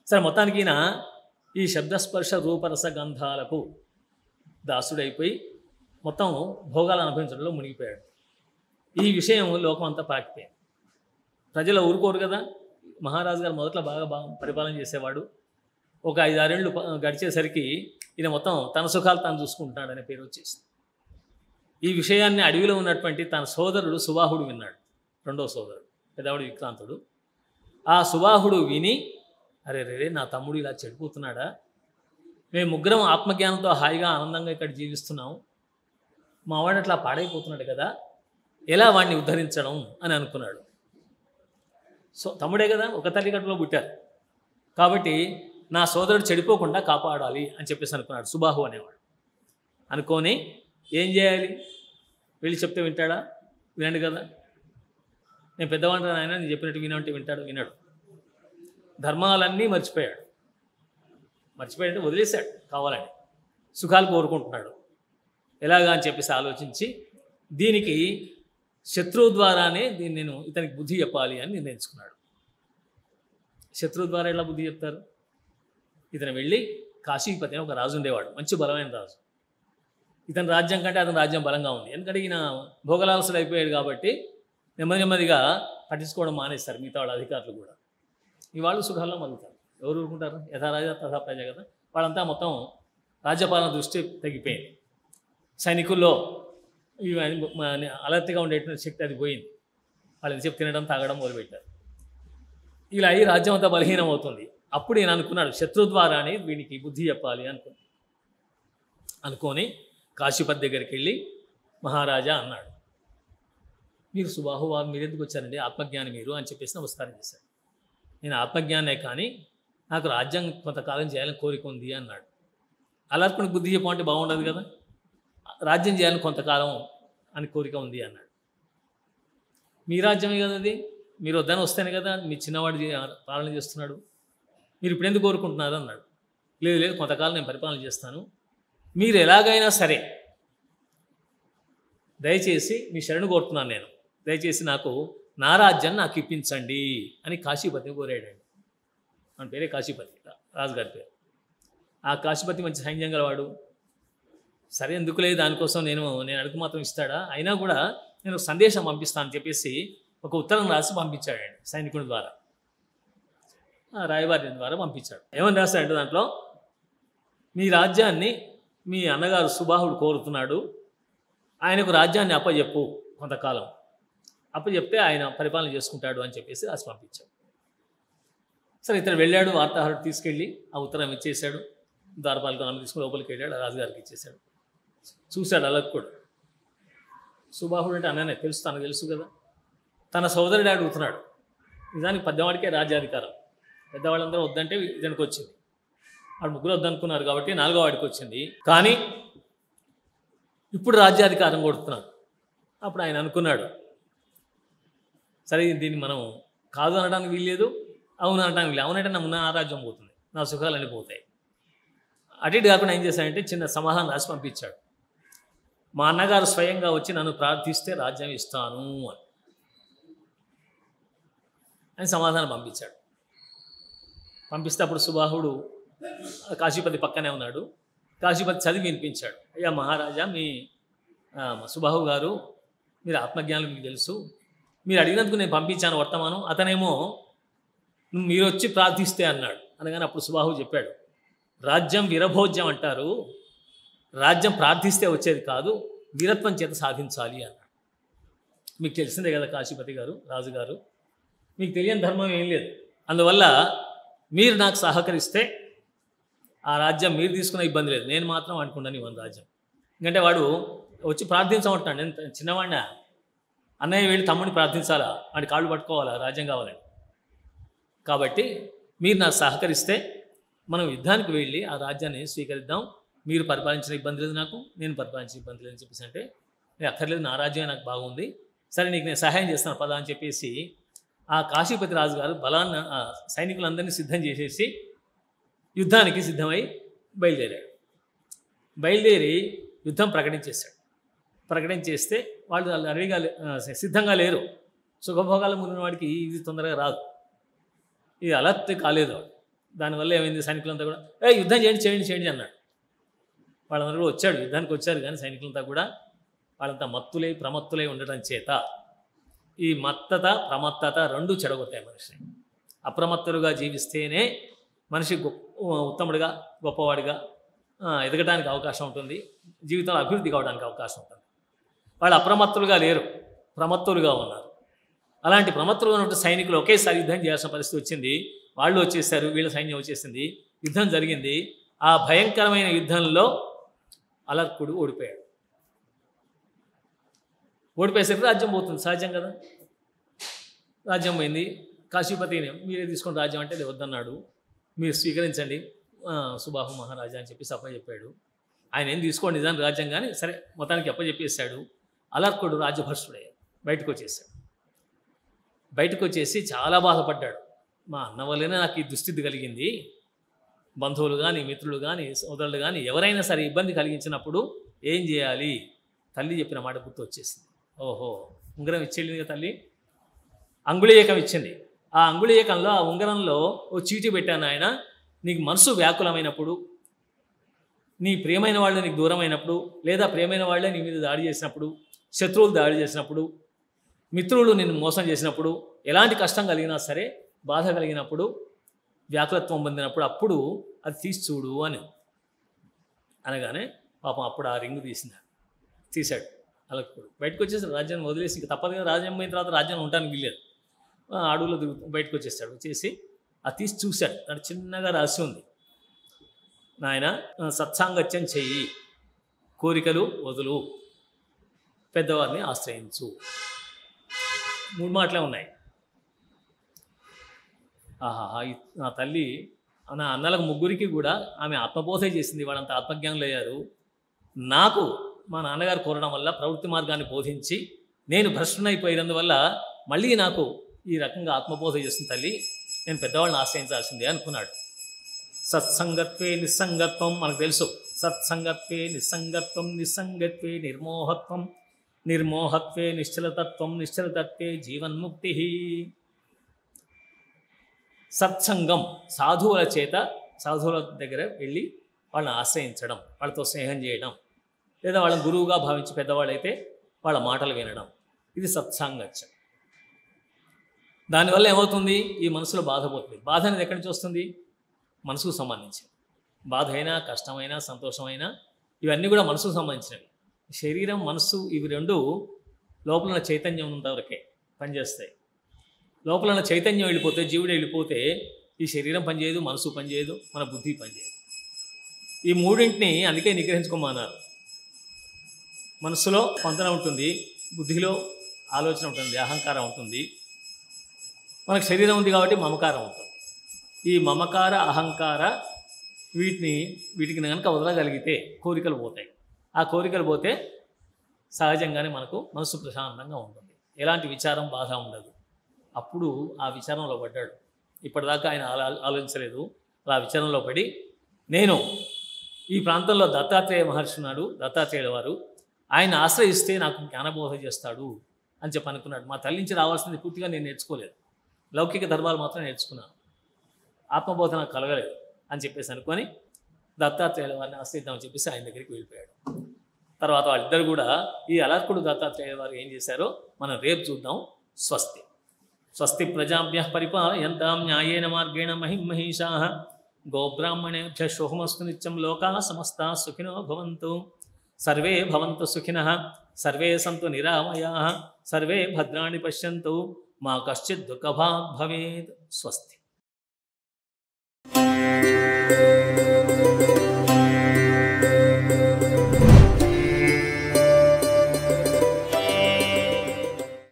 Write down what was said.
సరే మొత్తానికి ఈయన ఈ శబ్దస్పర్శ రూపరస గంధాలకు దాసుడైపోయి మొత్తం భోగాలు అనుభవించడంలో మునిగిపోయాడు ఈ విషయం లోకం అంతా పాకిపోయింది ప్రజలు ఊరుకోరు కదా మహారాజు గారు మొదట్లో బాగా బాగా పరిపాలన చేసేవాడు ఒక ఐదు ఆరేళ్ళు ప- గడిచేసరికి ఈయన మొత్తం తన సుఖాలు తాను చూసుకుంటున్నాడనే పేరు వచ్చేసింది ఈ విషయాన్ని అడవిలో ఉన్నటువంటి తన సోదరుడు సుబాహుడు విన్నాడు రెండో సోదరుడు పెద్దవాడు విక్రాంతుడు ఆ సుబాహుడు విని అరే రే నా తమ్ముడు ఇలా చెడిపోతున్నాడా మేము ముగ్గురం ఆత్మజ్ఞానంతో హాయిగా ఆనందంగా ఇక్కడ జీవిస్తున్నాం మా వాడు అట్లా పాడైపోతున్నాడు కదా ఎలా వాడిని ఉద్ధరించడం అని అనుకున్నాడు సో తమ్ముడే కదా ఒక తల్లి కట్టులో పుట్టారు కాబట్టి నా సోదరుడు చెడిపోకుండా కాపాడాలి అని చెప్పేసి అనుకున్నాడు సుబాహు అనేవాడు అనుకొని ఏం చేయాలి వెళ్ళి చెప్తే వింటాడా వినండి కదా నేను పెద్దవాడిని ఆయన నేను చెప్పినట్టు వినంటే వింటాడు వినడు ధర్మాలన్నీ మర్చిపోయాడు మర్చిపోయాడంటే వదిలేశాడు కావాలని సుఖాలు కోరుకుంటున్నాడు ఎలాగా అని చెప్పేసి ఆలోచించి దీనికి శత్రువు ద్వారానే దీన్ని నేను ఇతనికి బుద్ధి చెప్పాలి అని నిర్ణయించుకున్నాడు శత్రువు ద్వారా ఎలా బుద్ధి చెప్తారు ఇతను వెళ్ళి కాశీపతి అని ఒక రాజు ఉండేవాడు మంచి బలమైన రాజు ఇతని రాజ్యం కంటే అతని రాజ్యం బలంగా ఉంది ఎందుకంటే ఈయన భోగలాలసుడు అయిపోయాడు కాబట్టి నెమ్మది నెమ్మదిగా పట్టించుకోవడం మానేస్తారు మిగతా వాళ్ళ అధికారులు కూడా ఈ వాళ్ళు సుఖాల్లో మలుగుతారు ఎవరు ఊరుకుంటారు యథా రాజా తథా ప్రజ కదా వాళ్ళంతా మొత్తం రాజ్యపాలన దృష్టి తగ్గిపోయింది సైనికుల్లో ఇవి అలర్ట్గా ఉండేటువంటి శక్తి అది పోయింది వాళ్ళు ఎంతసేపు తినడం తాగడం మొదలుపెట్టారు ఇలా అయ్యి రాజ్యం అంతా బలహీనం అవుతుంది అప్పుడు నేను అనుకున్నాడు శత్రు ద్వారానే వీనికి బుద్ధి చెప్పాలి అనుకున్నాను అనుకొని కాశీపతి దగ్గరికి వెళ్ళి మహారాజా అన్నాడు మీరు సుబాహు వారు మీరు ఎందుకు వచ్చారండి ఆత్మజ్ఞాని మీరు అని చెప్పేసి నమస్కారం చేశాడు నేను ఆత్మజ్ఞానే కానీ నాకు రాజ్యం కొంతకాలం చేయాలని కోరిక ఉంది అన్నాడు అలర్పణకు బుద్ధి చెప్పమంటే బాగుండదు కదా రాజ్యం చేయాలని కొంతకాలం అని కోరిక ఉంది అన్నాడు మీ రాజ్యమే కదా అది మీరు వద్దని వస్తేనే కదా మీ చిన్నవాడు చే- పాలన చేస్తున్నాడు మీరు ఇప్పుడు ఎందుకు కోరుకుంటున్నారు అన్నాడు లేదు లేదు కొంతకాలం నేను పరిపాలన చేస్తాను మీరు ఎలాగైనా సరే దయచేసి మీ శరణు కోరుతున్నాను నేను దయచేసి నాకు నా రాజ్యం నాకు ఇప్పించండి అని కాశీపతిని కోరాడండి మన పేరే కాశీపతి రా- రాజుగారి పేరు ఆ కాశీపతి మంచి సైన్యం గలవాడు సరే ఎందుకు లేదు దానికోసం నేను నేను అడుగు మాత్రం ఇస్తాడా అయినా కూడా నేను ఒక సందేశం పంపిస్తాను అని చెప్పేసి ఒక ఉత్తరం రాసి పంపించాడండి సైనికుడి ద్వారా ఆ రాయబారి ద్వారా పంపించాడు ఏమని రాశాడంటే దాంట్లో మీ రాజ్యాన్ని మీ అన్నగారు సుబాహుడు కోరుతున్నాడు ఆయనకు రాజ్యాన్ని అప్పచెప్పు కొంతకాలం అప్పచెప్తే ఆయన పరిపాలన చేసుకుంటాడు అని చెప్పేసి రాసి పంపించాడు సరే ఇతను వెళ్ళాడు వార్తాహరుడు తీసుకెళ్ళి ఆ ఉత్తరం ఇచ్చేశాడు ద్వారపాలకు అన్నం తీసుకుని లోపలికి వెళ్ళాడు ఆ రాజుగారికి ఇచ్చేశాడు చూశాడు అలక్కుడు సుబాహుడు అంటే అన్ననే తెలుసు తనకు తెలుసు కదా తన సోదరుడు అడుగుతున్నాడు నిజానికి పెద్దవాడికే రాజ్యాధికారం పెద్దవాళ్ళందరూ వద్దంటే ఇతనికి వచ్చింది వాడు ముగ్గురు వద్దనుకున్నారు కాబట్టి నాలుగో వాడికి వచ్చింది కానీ ఇప్పుడు రాజ్యాధికారం కొడుతున్నారు అప్పుడు ఆయన అనుకున్నాడు సరే దీన్ని మనం కాదు అనడానికి వీల్లేదు అవును అనడానికి వీలు అవునంటే నా నా రాజ్యం పోతుంది నా సుఖాలన్నీ పోతాయి అటు ఇటు కాకుండా ఏం చేశాడంటే చిన్న సమాధానం రాసి పంపించాడు మా అన్నగారు స్వయంగా వచ్చి నన్ను ప్రార్థిస్తే రాజ్యం ఇస్తాను అని అని సమాధానం పంపించాడు పంపిస్తే అప్పుడు సుబాహుడు కాశీపతి పక్కనే ఉన్నాడు కాశీపతి చదివి వినిపించాడు అయ్యా మహారాజా మీ ఆ, సుబాహు గారు మీరు ఆత్మజ్ఞానం మీకు తెలుసు మీరు అడిగినందుకు నేను పంపించాను వర్తమానం అతనేమో మీరు వచ్చి ప్రార్థిస్తే అన్నాడు అనగానే అప్పుడు సుబాహు చెప్పాడు రాజ్యం వీరభోజ్యం అంటారు రాజ్యం ప్రార్థిస్తే వచ్చేది కాదు వీరత్వం చేత సాధించాలి అన్నాడు మీకు తెలిసిందే కదా కాశీపతి గారు రాజుగారు మీకు తెలియని ధర్మం ఏం లేదు అందువల్ల మీరు నాకు సహకరిస్తే ఆ రాజ్యం మీరు తీసుకున్న ఇబ్బంది లేదు నేను మాత్రం అనుకున్నాను ఇవ్వను రాజ్యం ఎందుకంటే వాడు వచ్చి ప్రార్థించమంటాడు నేను చిన్నవాడినా అన్నయ్య వెళ్ళి తమ్ముడిని ప్రార్థించాలా వాడి కాళ్ళు పట్టుకోవాలా రాజ్యం కావాలని కాబట్టి మీరు నాకు సహకరిస్తే మనం యుద్ధానికి వెళ్ళి ఆ రాజ్యాన్ని స్వీకరిద్దాం మీరు పరిపాలించిన ఇబ్బంది లేదు నాకు నేను పరిపాలించిన ఇబ్బంది లేదని చెప్పేసి అంటే నేను అక్కర్లేదు నా రాజ్యమే నాకు బాగుంది సరే నీకు నేను సహాయం చేస్తాను పదా అని చెప్పేసి ఆ కాశీపతి రాజు గారు బలాన్న ఆ సైనికులందరినీ సిద్ధం చేసేసి యుద్ధానికి సిద్ధమై బయలుదేరాడు బయలుదేరి యుద్ధం ప్రకటించేశాడు ప్రకటించేస్తే వాళ్ళు వాళ్ళు రెడీగా లే- ఆ, సిద్ధంగా లేరు సుఖభోగాలు మునిగిన వాడికి ఇది తొందరగా రాదు ఇది అలర్ట్ కాలేదు వాడు దానివల్ల ఏమైంది సైనికులంతా కూడా ఏ యుద్ధం చేయండి చేయండి చేయండి అన్నాడు వాళ్ళందరూ కూడా వచ్చాడు యుద్ధానికి వచ్చారు కానీ సైనికులంతా కూడా వాళ్ళంతా మత్తులై ప్రమత్తులై ఉండటం చేత ఈ మత్తత ప్రమత్తత రెండు చెడగొట్టాయి మనిషిని అప్రమత్తులుగా జీవిస్తేనే మనిషి గొప్ప ఉత్తముడిగా గొప్పవాడిగా ఆ, ఎదగడానికి అవకాశం ఉంటుంది జీవితంలో అభివృద్ధి కావడానికి అవకాశం ఉంటుంది వాళ్ళు అప్రమత్తులుగా లేరు ప్రమత్తులుగా ఉన్నారు అలాంటి ప్రమత్తులుగా ఉన్నట్టు సైనికులు ఒకేసారి యుద్ధం చేయాల్సిన పరిస్థితి వచ్చింది వాళ్ళు వచ్చేసారు వీళ్ళ సైన్యం వచ్చేసింది యుద్ధం జరిగింది ఆ భయంకరమైన యుద్ధంలో అలర్కుడు ఓడిపోయాడు ఓడిపోయేసరికి రాజ్యం పోతుంది సహజం కదా రాజ్యం పోయింది కాశీపతిని మీరే తీసుకుని రాజ్యం అంటే "లేదు, వద్దన్నాడు మీరు స్వీకరించండి ఆ, సుబాహు మహారాజా అని చెప్పి సభ చెప్పాడు ఆయన ఏం తీసుకోండి నిజానికి రాజ్యం కానీ సరే మొత్తానికి అప్పచెప్పేశాడు అలర్కుడు రాజ్యభ్రష్టుడయ్యాడు బయటకు వచ్చేసాడు బయటకు వచ్చేసి చాలా బాధపడ్డాడు మా అన్న వల్లనే నాకు ఈ దుస్థితి కలిగింది బంధువులు కానీ మిత్రులు కానీ సోదరులు కానీ ఎవరైనా సరే ఇబ్బంది కలిగించినప్పుడు ఏం చేయాలి తల్లి చెప్పిన మాట గుర్తు వచ్చేసింది ఓహో ఉంగరం ఇచ్చేది కదా తల్లి అంగుళీయకం ఇచ్చింది ఆ అంగుళీయకంలో ఆ ఉంగరంలో ఓ చీటీ పెట్టాను ఆయన నీకు మనసు వ్యాకులమైనప్పుడు నీ ప్రియమైన వాళ్ళు నీకు దూరమైనప్పుడు లేదా ప్రియమైన వాళ్ళే నీ మీద దాడి చేసినప్పుడు శత్రువులు దాడి చేసినప్పుడు మిత్రులు నిన్ను మోసం చేసినప్పుడు ఎలాంటి కష్టం కలిగినా సరే బాధ కలిగినప్పుడు వ్యాకులత్వం పొందినప్పుడు అప్పుడు అది తీసి చూడు అని అనగానే పాపం అప్పుడు ఆ రింగు తీసినాడు తీశాడు అలక్కుడు బయటకు వచ్చేసి రాజ్యాన్ని వదిలేసి ఇంక తప్పదు కదా రాజ్యం పోయిన తర్వాత రాజ్యం ఉండడానికి వీల్లేదు ఆ అడవులో దిగు బయటకు వచ్చేస్తాడు వచ్చేసి అది తీసి చూశాడు దాంట్లో చిన్నగా రాసి ఉంది నాయన సత్సాంగత్యం చెయ్యి కోరికలు వదులు పెద్దవారిని ఆశ్రయించు మూడు మాటలే ఉన్నాయి ఆహా నా తల్లి నా అన్నలకు ముగ్గురికి కూడా ఆమె ఆత్మబోధ చేసింది వాళ్ళంతా ఆత్మజ్ఞానులు అయ్యారు నాకు మా నాన్నగారు కోరడం వల్ల ప్రవృత్తి మార్గాన్ని బోధించి నేను భ్రష్టునైపోయినందువల్ల మళ్ళీ నాకు ఈ రకంగా ఆత్మబోధ చేస్తుంది తల్లి నేను పెద్దవాళ్ళని ఆశ్రయించాల్సిందే అనుకున్నాడు సత్సంగత్వే నిస్సంగత్వం మనకు తెలుసు సత్సంగత్వే నిస్సంగత్వం నిస్సంగత్వే నిర్మోహత్వం నిర్మోహత్వే నిశ్చలతత్వం నిశ్చలతత్వే జీవన్ముక్తి సత్సంగం సాధువుల చేత సాధువుల దగ్గర వెళ్ళి వాళ్ళని ఆశ్రయించడం వాళ్ళతో స్నేహం చేయడం లేదా వాళ్ళని గురువుగా భావించి పెద్దవాళ్ళైతే వాళ్ళ మాటలు వినడం ఇది సత్సాంగత్యం దానివల్ల ఏమవుతుంది ఈ మనసులో బాధ పోతుంది బాధ అనేది ఎక్కడి నుంచి వస్తుంది మనసుకు సంబంధించింది బాధ అయినా కష్టమైనా సంతోషమైనా ఇవన్నీ కూడా మనసుకు సంబంధించినవి శరీరం మనస్సు ఇవి రెండు లోపల ఉన్న చైతన్యం ఉన్నంతవరకే పనిచేస్తాయి లోపల ఉన్న చైతన్యం వెళ్ళిపోతే జీవుడు వెళ్ళిపోతే ఈ శరీరం పనిచేయదు మనసు పనిచేయదు మన బుద్ధి పనిచేయదు ఈ మూడింటిని అందుకే నిగ్రహించుకోమన్నారు మనసులో స్పందన ఉంటుంది బుద్ధిలో ఆలోచన ఉంటుంది అహంకారం ఉంటుంది మనకు శరీరం ఉంది కాబట్టి మమకారం ఉంటుంది ఈ మమకార అహంకార వీటిని వీటికి కనుక వదలగలిగితే కోరికలు పోతాయి ఆ కోరికలు పోతే సహజంగానే మనకు మనసు ప్రశాంతంగా ఉంటుంది ఎలాంటి విచారం బాధ ఉండదు అప్పుడు ఆ విచారంలో పడ్డాడు ఇప్పటిదాకా ఆయన ఆలో- ఆలోచించలేదు అలా విచారంలో పడి నేను ఈ ప్రాంతంలో దత్తాత్రేయ మహర్షి ఉన్నాడు దత్తాత్రేయుల వారు ఆయన ఆశ్రయిస్తే నాకు జ్ఞానబోధ చేస్తాడు అని చెప్పి అనుకున్నాడు మా తల్లి నుంచి రావాల్సింది పూర్తిగా నేను నేర్చుకోలేదు లౌకిక ధర్మాలు మాత్రం నేర్చుకున్నాను ఆత్మబోధ నాకు కలగలేదు అని చెప్పేసి అనుకొని దత్తాత్రేయుల వారిని ఆశ్రయిద్దామని చెప్పేసి ఆయన దగ్గరికి వెళ్ళిపోయాడు తర్వాత వాళ్ళిద్దరు కూడా ఈ అలర్కుడు దత్తాత్రేయ వారు ఏం చేశారో మనం రేపు చూద్దాం స్వస్తి స్వస్తి ప్రజాభ్య పరిపాలయంతాం న్యాయేన మార్గేణ మహిమహీషా గోబ్రాహ్మణేభ్య శుభమస్తు నిత్యం లోకా సమస్తా సుఖినో భవంతు సర్వే భవంతు సుఖినః సర్వే సంతు నిరామయా సర్వే భద్రాణి పశ్యంతు మా కశ్చిత్ దుఃఖభాగ్ భవేత్ స్వస్తి